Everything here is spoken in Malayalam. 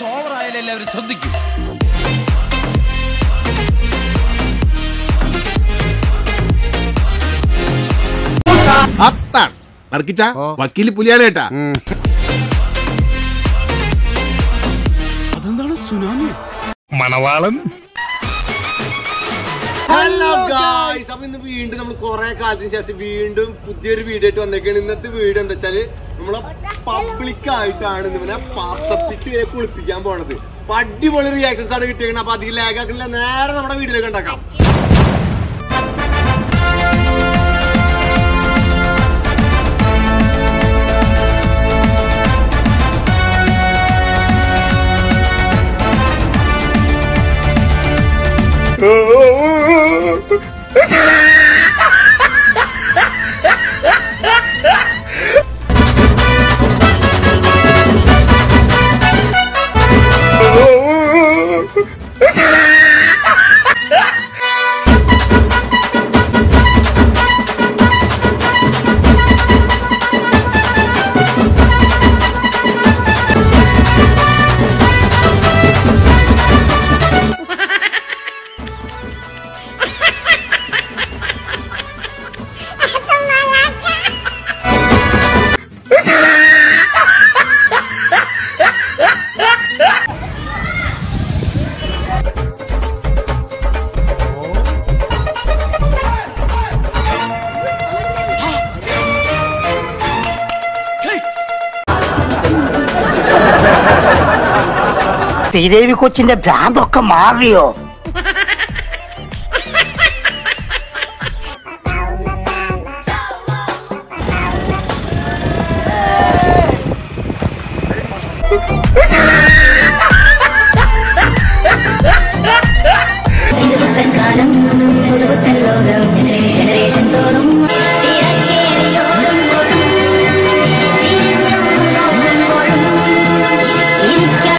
കുറച്ച് ഓവറായാലും എല്ലാവരും ശ്രദ്ധിക്കും അത്താണ് വർക്കിച്ച വക്കീല് പുലിയാണ് കേട്ടാ അതെന്താണ് സുനാമി മണവാളൻ ഹലോ ഗായ്സ് അപ്പൊ ഇന്ന് വീണ്ടും നമ്മൾ കുറെ കാലത്തിന് ശേഷം വീണ്ടും പുതിയൊരു വീഡിയോ ആയിട്ട് വന്നേക്കാണ് ഇന്നത്തെ വീഡിയോ എന്താ വെച്ചാല് നമ്മളെ പബ്ലിക് ആയിട്ടാണ് ഇവനെ പാർത്തപ്പിച്ച് ഇവരെ കുളിപ്പിക്കാൻ പോണത് അപ്പൊ അടിപൊളി റിയാക്ഷൻസ് ആണ് കിട്ടിയേക്കുന്നത് അപ്പൊ അധികം ലാഗ് ആക്കണില്ല നേരെ നമ്മുടെ വീഡിയോയിലേക്ക് ഉണ്ടാക്കാം ശ്രീദേവി കൊച്ചിന്റെ ഭ്രാന്തൊക്കെ മാറിയോ